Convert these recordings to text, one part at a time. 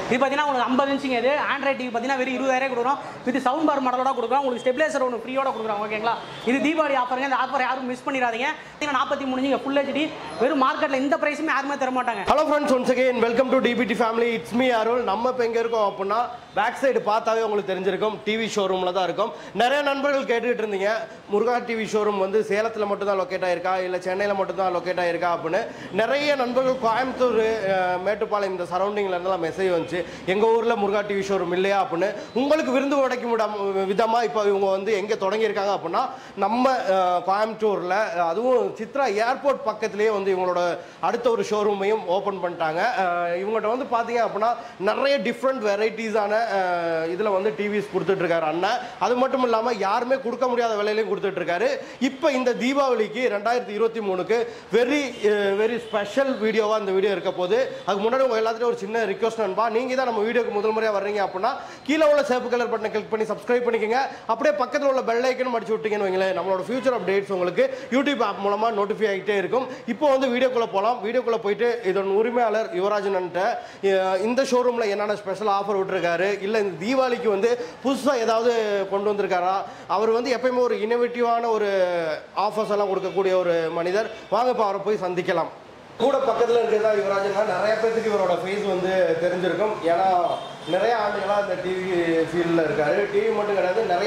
இது பார்த்தீங்கன்னா உங்களுக்கு ஐம்பது இன்ச்சுங்க இது ஆண்ட்ராய்ட் டிவி பார்த்தீங்கன்னா வெறும் இருபதாயிரம் கொடுக்குறோம் வித் சவுண்ட் பார் மாடலோட கொடுக்குறோம் உங்களுக்கு ஸ்டெபிலைசர் ஒன்று ஃப்ரீயோட கொடுக்குறோம் ஓகேங்களா இது தீபாவளி ஆஃபருங்க இந்த ஆஃபர் யாரும் மிஸ் பண்ணிடாதீங்க பார்த்தீங்கன்னா நாற்பத்தி மூணு இன்ச்சு ஃபுல் ஹெச்டி வெறும் மார்க்கெட்டில் இந்த ப்ரைஸுமே யாருமே தர மாட்டாங்க hello friends once again welcome to TPT family it's me Arul நம்ம இப்போ எங்கே இருக்கோம் அப்படின்னா பேக் சைடு பார்த்தாவே உங்களுக்கு தெரிஞ்சிருக்கும் டிவி ஷோரூமில் தான் இருக்கும் நிறைய நண்பர்கள் கேட்டுக்கிட்டு இருந்தீங்க முருகா டிவி ஷோரூம் வந்து சேலத்தில் மட்டும் தான் லொக்கேட் ஆயிருக்கா இல்லை சென்னையில் மட்டும் தான் லொக்கேட் ஆயிருக்கா அப்படின்னு நிறைய நண்பர்கள் கோயம்புத்தூர் அஹ், மேட்டுப்பாளையம் இந்த சரௌண்டிங்கில் இருந்தெல்லாம் மெசேஜ் வந்துச்சு எங்கள் ஊரில் முருகா டிவி ஷோரூம் இல்லையா அப்படின்னு உங்களுக்கு விருந்து உடைக்கும் விடம் விதமாக இப்போ இவங்க வந்து எங்கே தொடங்கியிருக்காங்க அப்படின்னா நம்ம அஹ், கோயம்புத்தூரில் அதுவும் சித்ரா ஏர்போர்ட் பக்கத்துலேயே வந்து இவங்களோட அடுத்த ஒரு ஷோரூமையும் ஓப்பன் பண்ணிட்டாங்க அஹ், இவங்ககிட்ட வந்து பார்த்தீங்க அப்படின்னா நிறைய டிஃப்ரெண்ட் வெரைட்டிஸான இதில் வந்து டிவிஸ் கொடுத்துட்ருக்காரு அண்ணன் அது மட்டும் இல்லாமல் யாருமே கொடுக்க முடியாத விலையிலையும் கொடுத்துட்ருக்காரு இப்போ இந்த தீபாவளிக்கு ரெண்டாயிரத்தி இருபத்தி மூணுக்கு வெரி வெரி ஸ்பெஷல் வீடியோவாக இந்த வீடியோ இருக்க போது அதுக்கு முன்னாடி உங்கள் எல்லாத்துலையும் ஒரு சின்ன ரிக்வஸ்ட் நண்பா நீங்கள் தான் நம்ம வீடியோக்கு முதல் முறையாக வர்றீங்க அப்படின்னா கீழே உள்ள சேப்பு கலர் பட்டனை கிளிக் பண்ணி சப்ஸ்கிரைப் பண்ணிக்கோங்க அப்படியே பக்கத்தில் உள்ள பெல் ஐக்கனும் அடிச்சு விட்டீங்கன்னு வைங்களேன் நம்மளோட ஃபியூச்சர் அப்டேட்ஸ் உங்களுக்கு யூடியூப் ஆப் மூலமாக நோட்டிஃபை ஆகிட்டே இருக்கும் இப்போ வந்து வீடியோக்குள்ளே போகலாம் வீடியோக்குள்ளே போயிட்டு இதன் உரிமையாளர் யுவராஜன்ட்ட இந்த ஷோரூமில் என்னென்ன ஸ்பெஷல் ஆஃபர் விட்டுருக்காரு இல்லை இந்த தீபாவளிக்கு வந்து புதுசாக ஏதாவது கொண்டு வந்திருக்காரா அவர் வந்து எப்பயுமே ஒரு இனோவேட்டிவான ஒரு ஆஃபர்ஸ் எல்லாம் கொடுக்கக்கூடிய ஒரு மனிதர் வாங்க இப்போ அவரை போய் சந்திக்கலாம் கூட பக்கத்தில் இருக்கிறதா யுவராஜன் நிறைய பேர்த்துக்கு இவரோட ஃபேஸ் வந்து தெரிஞ்சிருக்கும் ஏன்னா நிறைய ஆண்டுகளாக இந்த டிவி ஃபீல்டில் இருக்காரு டிவி மட்டும் கிடையாது நிறைய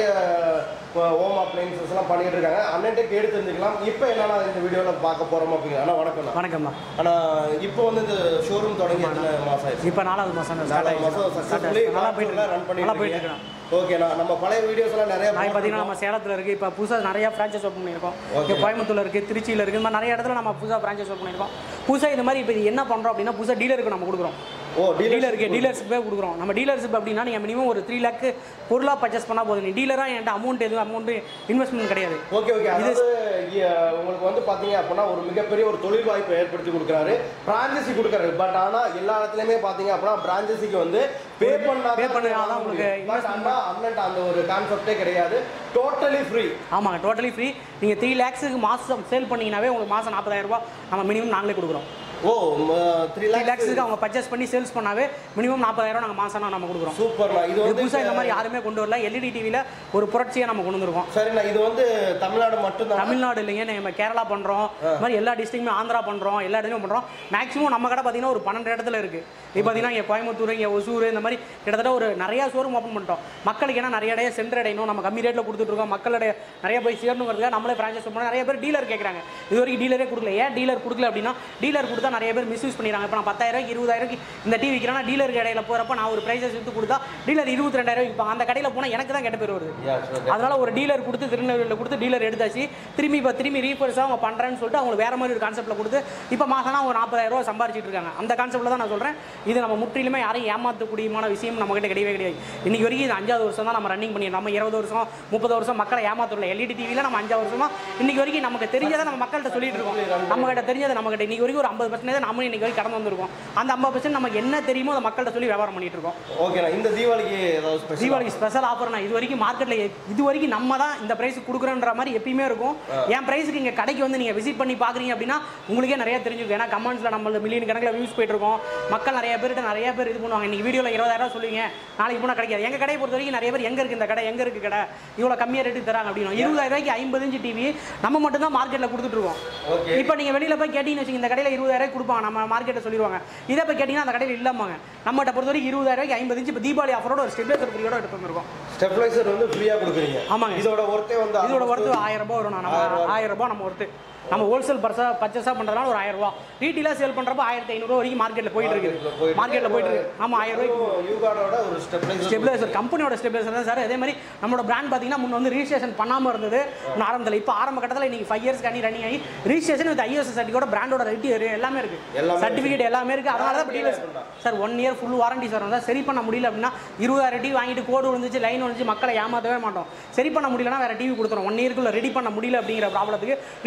ஹோம் அப்ளைன்சஸ் எல்லாம் பண்ணிட்டு இருக்காங்க அண்ணன்ட்டே கேட்டு தெரிஞ்சுக்கலாம் இப்போ என்னன்னா இந்த வீடியோவில் பார்க்க போகிறோம் அப்படிங்க அண்ணா வணக்கம் வணக்கம்மா ஆனால் இப்போ வந்து இந்த ஷோரூம் தொடங்கி எத்தனை மாதம் ஆயிடுச்சு இப்போ நாலாவது மாதம் ஸ்டார்ட் நாலாவது மாதம் ஆகிடுச்சு சக்ஸஸ்ஃபுல்லி நல்லா போயிட்டு ரன் இருக்கு. நல்லா போயிட்டு பண்ணிட்டு இருக்கேன் ஓகேண்ணா நம்ம பழைய வீடியோஸ் எல்லாம் நிறைய நான் பார்த்தீங்கன்னா நம்ம சேலத்தில் இருக்குது இப்போ புதுசாக நிறைய ஃப்ரான்ச்சைஸ் ஓப்பன் பண்ணியிருக்கோம் Okay. இங்கே கோயம்புத்தூர்ல இருக்குது திருச்சியில் இருக்குது இந்த மாதிரி நிறைய இடத்துல நம்ம புதுசாக ஃப்ரான்ச்சைஸ் ஓப்பன் பண்ணியிருக்கோம் புதுசாக இந்த மாதிரி இப்போ இது என்ன பண்ணுறோம் அப்படின்னா புதுசாக டீலருக்கு நம்ம கொடுக்குறோம் ஓ டீலருக்கு டீலர்ஷிப்பே கொடுக்குறோம் நம்ம டீலர்ஷிப் அப்படின்னா நீங்கள் மினிமம் ஒரு த்ரீ லேக்கு பொருளாக பர்ச்சேஸ் பண்ணால் போதும் நீ டீலராக என்கிட்ட அமௌண்ட் எதுவும் அமௌண்ட் இன்வெஸ்ட்மெண்ட் கிடையாது ஓகே ஓகே அதாவது இ- உங்களுக்கு வந்து பாத்தீங்க அப்படின்னா ஒரு மிகப்பெரிய ஒரு தொழில் வாய்ப்பை ஏற்படுத்தி கொடுக்குறாரு பிரான்சசி கொடுக்குறாரு பட் ஆனா எல்லா இடத்துலயுமே பாத்தீங்க அப்படின்னா பிரான்சசிக்கு வந்து பே பண்ணா Pay பண்ணா தான் உங்களுக்கு பட் ஆனா அண்ணன்ட்ட அந்த ஒரு கான்செப்டே கிடையாது டோட்டலி ஃப்ரீ ஆமாங்க டோட்டலி ஃப்ரீ நீங்கள் த்ரீ லேக்ஸுக்கு மாதம் சேல் பண்ணீங்கன்னாவே உங்களுக்கு மாதம் நாற்பதாயிரம் ரூபாய் நம்ம மினிமம் நாங்களே கொடுக்குறோம் ஓ த்ரீ த்ரீ லேக்ஸுக்கு அவங்க பர்ச்சேஸ் பண்ணி சேல்ஸ் பண்ணாவே மினிமம் நாற்பதாயிரம் நாங்கள் மாதம் நம்ம கொடுக்குறோம் சூப்பர்ண்ணா இது இது வந்து புதுசாக இந்த மாதிரி யாருமே கொண்டு வரல எல்இடி டிவியில் ஒரு புரட்சியை நம்ம கொண்டு வந்திருக்கோம் சரிண்ணா இது வந்து தமிழ்நாடு மட்டும்தான் தமிழ்நாடு இல்லைங்க நம்ம கேரளா பண்ணுறோம் இந்த மாதிரி எல்லா டிஸ்ட்ரிக்ட்டுமே ஆந்திரா பண்ணுறோம் எல்லா இடத்துலையும் பண்ணுறோம் மேக்ஸிமம் நம்ம கடை பார்த்தீங்கன்னா ஒரு பன்னெண்டு இடத்துல இருக்குது இப்போ பார்த்தீங்கன்னா இங்கே கோயம்புத்தூர் இங்கே ஒசூர் இந்த மாதிரி கிட்டத்தட்ட ஒரு நிறையா ஷோரூம் ஓப்பன் பண்ணிட்டோம் மக்களுக்கு ஏன்னா நிறைய இடையே சென்டர் அடையணும் நம்ம கம்மி ரேட்டில் கொடுத்துட்ருக்கோம் மக்களுடைய நிறைய போய் சேரணுங்கிறதுக்காக நம்மளே ஃப்ரான்ச்சைஸ் பண்ணோம் நிறைய பேர் டீலர் கேட்குறாங்க இது வரைக்கும் டீலரே கொடுக்கல ஏன் டீலர் கொடுக்கல அப்படின்னா டீலர் கொடுத்தா நிறைய பேர் மிஸ்யூஸ் பண்ணிடுறாங்க இப்போ நான் பத்தாயிரம் இருபதாயிரம் இந்த டிவி விற்கிறேன்னா டீலர் கடையில் போகிறப்ப நான் ஒரு ப்ரைஸஸ் எடுத்து கொடுத்தா டீலர் இருபத்தி ரெண்டாயிரம் விற்பாங்க அந்த கடையில் போனால் எனக்கு தான் கெட்ட பேர் வருது Yeah, sure. அதனால ஒரு டீலர் கொடுத்து திருநெல்வேலியில் கொடுத்து டீலர் எடுத்தாச்சு திரும்பி இப்போ திரும்பி ரீஃபர்ஸாக அவங்க பண்ணுறேன்னு சொல்லிட்டு அவங்க வேற மாதிரி ஒரு கான்செப்ட்டில் கொடுத்து இப்போ மாசம்னா ஒரு நாற்பதாயிரம் ரூபா சம்பாரிச்சிட்டு இருக்காங்க அந்த கான்செப்ட்டில் தான் நான் சொல்கிறேன் இது நம்ம முற்றிலுமே யாரையும் ஏமாற்றக்கூடியமான விஷயம் நம்ம கிட்ட கிடையவே கிடையாது இன்னைக்கு வரைக்கும் இது அஞ்சாவது வருஷம் தான் நம்ம ரன்னிங் பண்ணிடுறோம் நம்ம இருபது வருஷம் முப்பது வருஷம் மக்களை ஏமாத்தல எல்இடி டிவியில் நம்ம அஞ்சாவது வருஷமா இன்னைக்கு வரைக்கும் நமக்கு தெரிஞ்சதை நம்ம மக்கள்கிட்ட சொல்லிட்டு இருக்கோம் நம்ம கிட்ட தெரிஞ்சதை நம்ம கிட்ட இன்னைக்கு வரைக்கும் ஒரு ஐம்பது பர்சன்டேஜ் நம்ம இன்னைக்கு வரைக்கும் கடந்து வந்திருக்கோம் அந்த ஐம்பது பர்சன்ட் நமக்கு என்ன தெரியுமோ அதை மக்கள்கிட்ட சொல்லி வியாபாரம் பண்ணிட்டு இருக்கோம் ஓகேண்ணா இந்த தீபாவளிக்கு ஏதாவது ஸ்பெஷல் தீபாவளிக்கு ஸ்பெஷல் ஆஃபர் நான் இது வரைக்கும் மார்க்கெட்டில் இது வரைக்கும் நம்ம தான் இந்த ப்ரைஸ் கொடுக்குறோன்ற மாதிரி எப்பயுமே இருக்கும் என் ப்ரைஸுக்கு இங்கே கடைக்கு வந்து நீங்கள் விசிட் பண்ணி பார்க்குறீங்க அப்படின்னா உங்களுக்கே நிறைய தெரிஞ்சிருக்கும் ஏன்னா கமெண்ட்ஸில் நம்ம மில்லியன் கணக்கில் வியூஸ் போயிட்டு இருக்கோம் மக்கள் நிறைய பேர்கிட்ட நிறைய பேர் இது பண்ணுவாங்க இன்னைக்கு வீடியோவில் இருபதாயிரம் சொல்லுவீங்க நாளைக்கு போனால் கிடைக்காது எங்கள் கடையை பொறுத்த வரைக்கும் நிறைய பேர் எங்கே இருக்குது இந்த கடை எங்கே இருக்குது கடை இவ்வளோ கம்மியாக ரேட்டுக்கு தராங்க அப்படின்னு இருபதாயிரம் ரூபாய்க்கு ஐம்பது இன்ச்சு டிவி நம்ம மட்டும் தான் மார்க்கெட்டில் கொடுத்துட்டு இருக்கோம் ஓகே இப்போ நீங்கள் வெளியில் போய் கேட்டீங்கன்னு வச்சுங்க இந்த கடையில் இருபதாயிரம் கொடுப்பாங்க நம்ம மார்க்கெட்டை சொல்லிடுவாங்க இதை போய் கேட்டிங்கன்னா அந்த கடையில் இல்லாமாங்க நம்மகிட்ட பொறுத்த வரைக்கும் இருபதாயிரம் ரூபாய்க்கு ஐம்பது இன்ச்சு இப்போ தீபாவளி ஆஃபரோட ஒரு ஸ்டெபிலைசர் ஃப்ரீயோட எடுத்து வந்திருக்கோம் ஸ்டெபிளைசர் வந்து ஃப்ரீயா கொடுக்குறீங்க ஆமாங்க. இதோட ஒர்த்தே வந்து இதோட almost ஒர்த்து ஆயிரம் ரூபாய் வரும் நம்ம ஆயிரம் ரூபாய் நம்ம ஒர்த்து நம்ம ஹோல்சேல் பர்ஸா பர்ச்சேஸாக பண்ணுறதுனால ஒரு ஆயிரம் ரூபாய் ரீட்டெயிலாக சேல் பண்ணுறப்ப ஆயிரத்தி ஐநூறுரூவா வரைக்கும் மார்க்கெட்டில் போயிட்டு இருக்குது மார்க்கெட்டில் போயிட்டு இருக்கு ஆமாம் ஆயிரம் ரூபாய்க்கு யூகார்டோட ஒரு ஸ்டெபிளைசர் ஸ்டெபிலைசர் கம்பெனியோட ஸ்டெபிலைசர் தான் சார் அதே மாதிரி நம்மளோட பிராண்ட் பார்த்தீங்கன்னா முன்ன வந்து ரிஜிஸ்ட்ரேஷன் பண்ணாமல் இருந்தது முன்ன ஆரம்பத்தில் இப்போ ஆரம்ப கட்டத்தில் இன்னைக்கு ஃபைவ் இயர்ஸ் கண்ணி ரன்னிங் ஆகி ரிஜிஸ்ட்ரேஷன் வித் ஐஎஸ் சர்டிஃபிகேட் பிராண்டோட ரெட்டி எல்லாமே இருக்கு எல்லாமே சர்டிஃபிகேட் எல்லாமே இருக்கு அதனால தான் dealers sir one year full warranty sir வந்தால் சரி பண்ண முடியல அப்படின்னா இருபதாயிரம் டிவி வாங்கிட்டு கோடு விழுந்துச்சு லைன் விழுந்துச்சு மக்களை ஏமாற்றவே மாட்டோம் சரி பண்ண முடியலன்னா வேற டிவி கொடுத்துரும் ஒன் இயர்க்குள்ள ரெடி பண்ண முடியல அப்படிங்கிற ப்ராப்ளத்துக்கு ரீப்ளேஸ் பண்ணி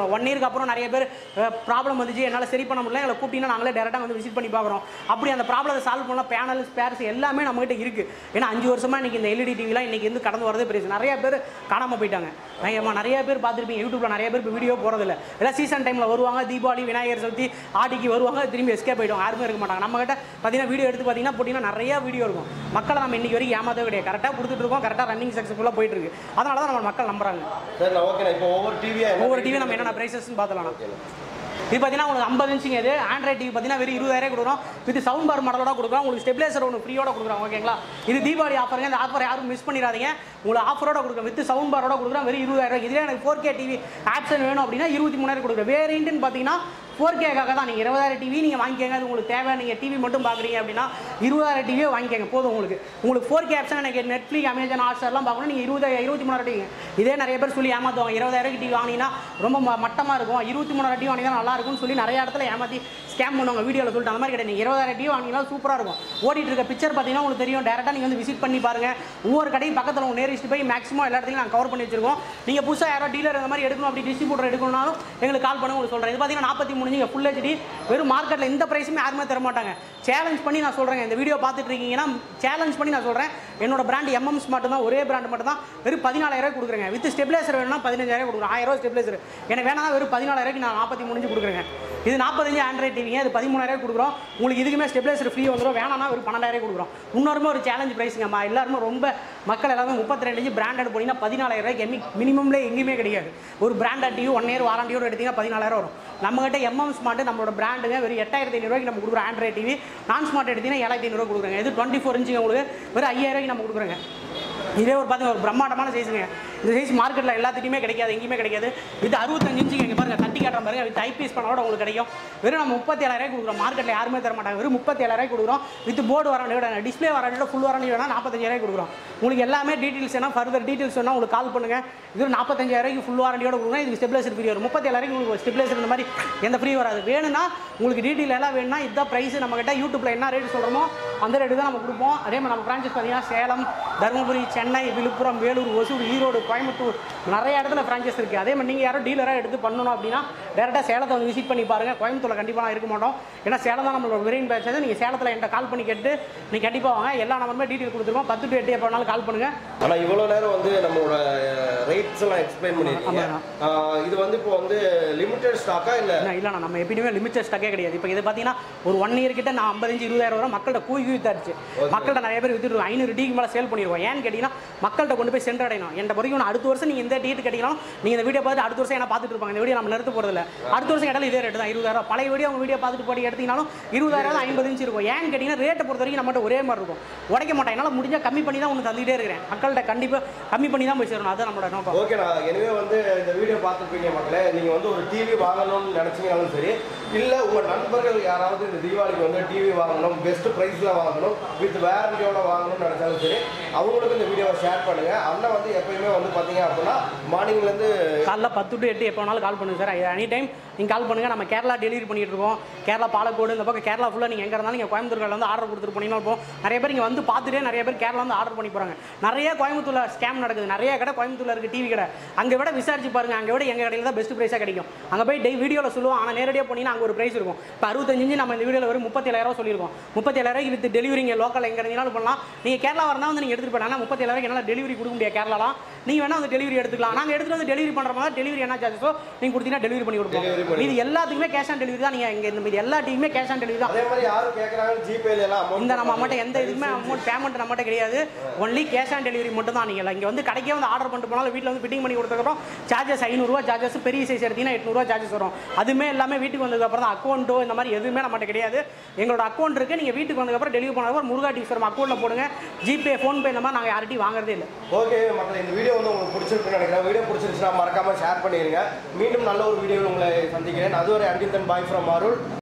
கொடுக்குறோம் ஒன் இயருக்கு அப்புறம் நிறைய பேர் ப்ராப்ளம் வந்துச்சு என்னால் சரி பண்ண முடியல எங்களை கூப்பிட்டீங்கன்னா நாங்களே டேரெக்டாக வந்து விசிட் பண்ணி பார்க்குறோம் அப்படி அந்த ப்ராப்ளத்தை சால்வ் பண்ண பேனல் ஸ்பேர்ஸ் எல்லாமே நம்மகிட்ட இருக்குது ஏன்னா அஞ்சு வருஷமா இன்னைக்கு இந்த எல்இடி டிவிலாம் இன்னைக்கு வந்து கடந்து வரதே பெரிய விஷயம். நிறைய பேர் காணாமல் போயிட்டாங்க ஏமா நிறைய பேர் பார்த்துருப்பீங்க யூடியூப்ல நிறைய பேர் இப்போ வீடியோ போகிறதில்ல எல்லாம் சீசன் டைமில் வருவாங்க தீபாவளி விநாயகர் சதுர்த்தி ஆடிக்கு வருவாங்க திரும்பி எஸ்கேப் போயிடுவாங்க யாருமே இருக்க மாட்டாங்க நம்ம கிட்ட பார்த்தீங்கன்னா வீடியோ எடுத்து பார்த்தீங்கன்னா போட்டிங்கன்னா நிறைய வீடியோ இருக்கும் மக்களை நம்ம இன்னைக்கு வரைக்கும் ஏமாத்தவே கிடையாது கரெக்டாக கொடுத்துட்டு இருக்கோம் கரெக்டாக ரன்னிங் சக்ஸஸ்ஃபுல்லாக போயிட்டு இருக்கு அதனால தான் நம்ம மக்கள் நம்புறாங்க சரி ஓகேண்ணா இப்போ ஒவ்வொரு டிவியா ஒவ்வொரு டிவி நம்ம என்னென்ன ப்ரைஸஸ்னு பார்த்துலாம் இது பார்த்தீங்கன்னா உங்களுக்கு ஐம்பது இன்ச்சுங்க இது ஆண்ட்ராய்ட் டிவி பார்த்தீங்கன்னா வெறும் இருபதாயிரம் கொடுக்குறோம் வித் சவுண்ட் பார் மாடலோட கொடுக்குறோம் உங்களுக்கு ஸ்டெபிலைசர் ஒன்று ஃப்ரீயோட கொடுக்குறோம் ஓகேங்களா இது தீபாவளி ஆஃபருங்க இந்த ஆஃபர் யாரும் மிஸ் பண்ணிடாதீங்க உங்களுக்கு ஆஃபரோட கொடுக்குறோம் வித் சவுண்ட் பாரோட கொடுக்குறோம் வெறும் இருபதாயிரம் ரூபாய் இதுலேயே எனக்கு ஃபோர் கே டிவி ஆப்ஷன் வேணும் அப்படின்னா இருபத்தி மூணாயிரம் கொடுக்குறேன் வேரியண்ட்டுன்னு பார்த்தீங்கன்னா ஃபோர் கேக்காக தான் நீங்கள் இருபதாயிரம் டிவி நீங்கள் வாங்கிக்கங்க அது உங்களுக்கு தேவை நீங்கள் டிவி மட்டும் பார்க்குறீங்க அப்படின்னா இருபதாயிரம் டிவியே வாங்கிக்கங்க போதும் உங்களுக்கு உங்களுக்கு ஃபோர் கே ஆப்ஷன் எனக்கு நெட்ஃப்ளிக் அமேசான் ஹாட்ஸ்டார்லாம் பார்க்கணும் நீங்கள் இருபதாயிரம் இருபத்தி மூணாயிரம் டிவி இதே நிறைய பேர் சொல்லி ஏமாத்துவாங்க இருபதாயிரம் டிவி வாங்கினீங்கன்னா ரொம்ப ம- மட்டமா இருக்கும் இருபத்தி மூணாயிரம் டிவி வாங்கினா நல்லா இருக்கும்னு சொல்லி நிறைய இடத்துல ஏமாத்தி ஸ்கேம் பண்ணுவாங்க வீடியோவில் சொல்லிட்டு அந்த மாதிரி கிடையாது நீங்கள் இருபதாயிரம் டிவி வாங்கினா சூப்பராக இருக்கும் ஓடிட்டு இருக்க பிக்சர் பார்த்தீங்கன்னா உங்களுக்கு தெரியும் டேரெக்டாக நீங்கள் வந்து விசிட் பண்ணி பாருங்க ஒவ்வொரு கடையும் பக்கத்தில் உங்க நேரிஸ்ட் போய் மேக்ஸிமம் எல்லா இடத்துலையும் நாங்கள் கவர் பண்ணி வச்சிருக்கோம் நீங்கள் புதுசாக யாரோ டீலர் இந்த மாதிரி எடுக்கணும் அப்படி டிஸ்ட்ரிபியூட்டர் எடுக்கணும்னாலும் எங்களுக்கு கால் பண்ண உங்களுக்கு சொல்கிறேன் இது பார்த்தீங்கன்னா நாற்பத்தி மூணு நீங்கள் ஃபுல் ஹெச்டி வெறும் மார்க்கெட்டில் இந்த ப்ரைஸுமே யாருமே தர மாட்டாங்க சேலஞ்ச் பண்ணி நான் சொல்கிறேன் இந்த வீடியோ பார்த்துட்டு இருக்கீங்கன்னா சேலஞ்ச் பண்ணி நான் சொல்கிறேன் என்னோட பிராண்ட் எம்எம்ஸ் மட்டும் தான் ஒரே பிராண்ட் மட்டும் தான் வெறும் பதினாலாயிரம் கொடுக்குறேங்க வித் ஸ்டெபிலைசர் வேணும்னா பதினஞ்சாயிரம் கொடுக்குறேன் ஆயிரம் ஸ்டெபிலைசர் எனக்கு வேணா வெறும் பதினாலாயிரம் நான் நாற்பத்தி மூணு கொடுக்குறேங்க இது நாற்பத்தஞ்சு ஆண்ட்ராய்ட் டிவிங்க இது பதிமூணாயிரம் கொடுக்குறோம் உங்களுக்கு இதுக்குமே ஸ்டெபிலைசர் ஃப்ரீ வந்துடும் வேணாம்னா ஒரு பன்னெண்டாயிரம் கொடுக்குறோம் இன்னொருமே ஒரு சேலஞ்ச் ப்ரைஸுங்கம்மா எல்லாருமே ரொம்ப மக்கள் எல்லாமே முப்பத்தி ரெண்டு இன்ச்சு பிராண்டட் போனீங்கன்னா பதினாலாயிரம் ரூபாய்க்கு எம்மி மினிமம்ல எங்கேயுமே கிடையாது ஒரு பிராண்டட் டிவி ஒன் இயர் வாரண்டியோட எடுத்தீங்கன்னா பதினாலாயிரம் வரும் நம்மகிட்ட எம்எம் ஸ்மார்ட் நம்மளோட பிராண்டுங்க வெறும் எட்டாயிரத்தி ஐநூறுவாய்க்கு நம்ம கொடுக்குறோம் ஆண்ட்ராய்ட் டிவி நான் ஸ்மார்ட் எடுத்தீங்கன்னா ஏழாயிரத்தி ஐநூறுவா கொடுக்குறேங்க இது டுவெண்ட்டி ஃபோர் இன்ச்சுங்க உங்களுக்கு வெறும் ஐயாயிரம் ரூபாய்க்கு நம்ம கொடுக்குறோங்க இதே ஒரு பார்த்தீங்க ஒரு பிரம்மாண்டமான சைஸுங்க இந்த சைஸ் மார்க்கெட்டில் எல்லாத்துட்டையுமே கிடைக்காது எங்கேயுமே கிடைக்காது வித் அறுபத்தஞ்சு இன்ச்சுங்க இங்கே பாருங்க தட்டி காட்டுற பாருங்க வித் ஐபிஎஸ் பண்ணோட உங்களுக்கு கிடைக்கும் வெறும் நம்ம முப்பத்தி ஏழாயிரம் கொடுக்குறோம் மார்க்கெட்டில் யாருமே தர மாட்டாங்க வெறும் முப்பத்தி ஏழாயிரம் கொடுக்குறோம் வித் போர்டு வர டிஸ்பிளே வர ஃபுல் வர வேணா நாற்பத்தஞ்சாயிரம் கொடுக்குறோம் உங்களுக்கு எல்லாமே டீட்டெயில்ஸ் வேணா ஃபர்தர் டீட்டெயில்ஸ் வேணா உங்களுக்கு கால் பண்ணுங்க இது ஒரு நாற்பத்தஞ்சாயிரம் ஃபுல் வாரண்டியோட கொடுக்குறோம் இதுக்கு ஸ்டெபிலைசர் ஃப்ரீ வரும் முப்பத்தி ஏழாயிரம் உங்களுக்கு ஸ்டெபிலைசர் இந்த மாதிரி எந்த ஃப்ரீ வராது வேணும்னா உங்களுக்கு டீட்டெயில் எல்லாம் வேணும்னா இதுதான் ப்ரைஸ் நம்ம கிட்ட யூடியூப்ல என்ன ரேட் சொல்கிறோமோ அந்த ரேட்டு தான் நம்ம கொடுப்போம் அதே மாதிரி நம்ம பிரான்ச்சஸ் பார்த்தீங்கன்னா சேலம் தருமபுரி சென்னை விழுப்புரம் வேலூர் ஒசூர் ஈரோடு கோயம்புத்தூர் நிறைய இடத்துல பிரான்ச்சஸ் இருக்குது அதே மாதிரி நீங்கள் யாரும் டீலராக எடுத்து பண்ணணும் அப்படின்னா டேரெக்டாக சேலத்தை வந்து விசிட் பண்ணி பாருங்கள் கோயம்புத்தூரில் கண்டிப்பாக நான் இருக்க மாட்டோம் ஏன்னா சேலம் தான் நம்மளோட மெயின் பேச்சது நீங்கள் சேலத்தில் என்கிட்ட கால் பண்ணி கேட்டு நீங்கள் கண்டிப்பாக வாங்க எல்லா நம்பருமே டீட்டெயில் கொடுத்துருக்கோம் பத்து டு எட்டு எப்போ வேணாலும் கால் பண்ணுங்கள் ஆனா இவ்வளவு நேரம் வந்து நம்மளோட ரேட்ஸ் எல்லாம் எக்ஸ்பிளைன் பண்ணிருக்கீங்க ஆமாண்ணா. ஆஹ் இது வந்து இப்போ வந்து லிமிடெட் ஸ்டாக்கா இல்ல இல்லை இல்லைண்ணா நம்ம எப்படியுமே லிமிட்டட் ஸ்டக்கே கிடையாது இப்போ இது பார்த்தீங்கன்னா ஒரு ஒன் இயர் கிட்ட நான் ஐம்பது இன்ச்சு இருபதாயிரம் வரை மக்கள்கிட்ட கூவி கூவி தருச்சு மக்கள்கிட்ட நிறைய பேர் வித்துட்டு ஐநூறு டீக்கு மேலே சேல் பண்ணிடுவோம் ஏன்னு கேட்டிங்கன்னா மக்கள்கிட்ட கொண்டு போய் சென்றடையணும் என்ற வரைக்கும் நான் அடுத்த வருஷம் நீங்கள் இந்த டீட் கேட்டிங்கன்னா நீங்கள் இந்த வீடியோ பார்த்து அடுத்த வருஷம் என்ன பார்த்துட்டு இருப்பாங்க இந்த வீடியோ நம்ம நிறுத்த போகிறதில்ல அடுத்த வருஷம் கேட்டாலும் இதே ரேட்டு தான் இருபதாயிரம் பழைய வீடியோ உங்கள் வீடியோ பார்த்துட்டு போய் எடுத்தீங்கனாலும் இருபதாயிரம் தான் ஐம்பது இன்ச்சு இருக்கும் ஏன்னு கேட்டிங்கன்னா ரேட்டை பொறுத்த வரைக்கும் நம்மகிட்ட ஒரே மாதிரி இருக்கும் உடைக்க மாட்டேன் என்னால் முடிஞ்சால் கம்மி பண்ணி தான் ஒன்று தந்துகிட்டே இருக்கிறேன் மக்கள்கிட்ட கண்டிப்பாக கம்மி பண்ணி தான் போய் சேரணும் அதுதான் நம்மளோட நோக்கம் ஓகேண்ணா எனவே வந்து இந்த வீடியோ பார்த்துருப்பீங்க மக்களே நீங்க வந்து ஒரு டிவி வாங்கணும்னு நினைச்சீங்கனாலும் சரி இல்ல உங்க நண்பர்கள் யாராவது இந்த தீபாவளிக்கு வந்து டிவி வாங்கணும் பெஸ்ட் பிரைஸ்ல வாங்கணும் வித் வேரண்டியோட வாங்கணும்னு நினைச்சாலும் சரி அவங்களுக்கு இந்த வீடியோவை ஷேர் பண்ணுங்க அண்ணன் வந்து எப்பயுமே வந்து பாத்தீங்க அப்படின்னா மார்னிங்ல இருந்து காலைல பத்து டு எட்டு எப்போ வேணாலும் கால் பண்ணுங்க சார் எனி டைம் நீங்கள் கால் பண்ணுங்கள் நம்ம கேரளா டெலிவரி பண்ணிட்டு இருக்கோம் கேரளா பாலக்கோடு இந்த பக்கம் கேரளா ஃபுல்லாக நீங்கள் எங்கே இருந்தாலும் நீங்கள் கோயம்புத்தூர்ல வந்து ஆர்டர் கொடுத்துட்டு போனீங்கன்னா இப்போ நிறைய பேர் இங்கே வந்து பார்த்துட்டே நிறைய பேர் கேரளா வந்து ஆர்டர் பண்ணி போகிறாங்க நிறைய கோயம்புத்தூர்ல ஸ்கேம் நடக்குது நிறைய கடை கோயம்புத்தூர்ல இருக்குது டிவி கடை அங்கே விட விசாரிச்சு பாருங்க அங்கே விட எங்கள் கடையில் தான் பெஸ்ட் ப்ரைஸாக கிடைக்கும் அங்கே போய் டெய் வீடியோவில் சொல்லுவோம் ஆனால் நேரடியாக போனீங்கன்னா அங்கே ஒரு ப்ரைஸ் இருக்கும் இப்போ அறுபத்தஞ்சு இன்ச்சு நம்ம இந்த வீடியோவில் வரும் முப்பத்தேழாயிரம் சொல்லியிருக்கோம் முப்பத்தேழாயிரம் வித் டெலிவரி இங்கே லோக்கல் எங்கே இருந்தீங்கனாலும் பண்ணலாம் நீங்கள் கேரளா வரனா வந்து நீங்கள் எடுத்துகிட்டு போனால் முப்பத்தேழாயிரம் என்னால் டெலிவரி கொடுக்க முடியாது கேரளாலாம் நீங்கள் வேணால் வந்து டெலிவரி எடுத்துக்கலாம் நாங்கள் எடுத்துகிட்டு வந்து டெலிவரி பண்ணுற மாதிரி டெலிவரி என்ன சார்ஜஸோ நீங்கள் கொடுத்தீங்கன்னா டெலிவரி பண்ணி Delivery கொடுப்போம் பண்ணி இது எல்லாத்துக்குமே கேஷ் ஆன் டெலிவரி தான் நீங்கள் இங்கே இந்த மீதி எல்லா டீமுமே கேஷ் ஆன் டெலிவரி தான் அதே மாதிரி யாரும் கேட்கறாங்க ஜிபேல எல்லாம் amount இந்த நம்ம போடுறாங்க. அமௌண்ட் எந்த இதுவுமே அமௌண்ட் பேமெண்ட் நம்மகிட்ட கிடையாது ஒன்லி கேஷ் ஆன் டெலிவரி மட்டும் தான் நீங்கள் இங்கே வந்து கடைக்கே வந்து ஆர்டர் பண்ணிட்டு போனாலும் வீட்டில் வந்து ஃபிட்டிங் பண்ணி கொடுத்ததுக்கப்புறம் சார்ஜஸ் ஐநூறுரூவா சார்ஜஸ் பெரிய சைஸ் எடுத்தீங்கன்னா எட்நூறுவா சார்ஜஸ் வரும் அதுவுமே எல்லாமே வீட்டுக்கு வந்ததுக்கப்புறம் தான் அக்கௌண்ட்டோ இந்த மாதிரி எதுவுமே நம்மகிட்ட கிடையாது எங்களோட அக்கௌண்ட் இருக்குது நீங்கள் வீட்டுக்கு வந்ததுக்கப்புறம் டெலிவரி பண்ணதுக்கப்புறம் முருகா டீஸ்வரம் அக்கௌண்ட்டில் போடுங்க ஜிபே ஃபோன்பே இந்த மாதிரி நாங்கள் யார்ட்டையும் வாங்குறதே இல்லை ஓகே மக்களே இந்த வீடியோ வந்து உங்களுக்கு பிடிச்சிருக்குன்னு நினைக்கிறேன் வீடியோ பிடிச்சிருச்சுன்னா மறக்காம ஷேர் பண்ணிருங்க மீண்டும் நல்ல ஒரு வீடியோவில் உங்களை சந்திக்கிறேன் அதுவரை until than bye from Arul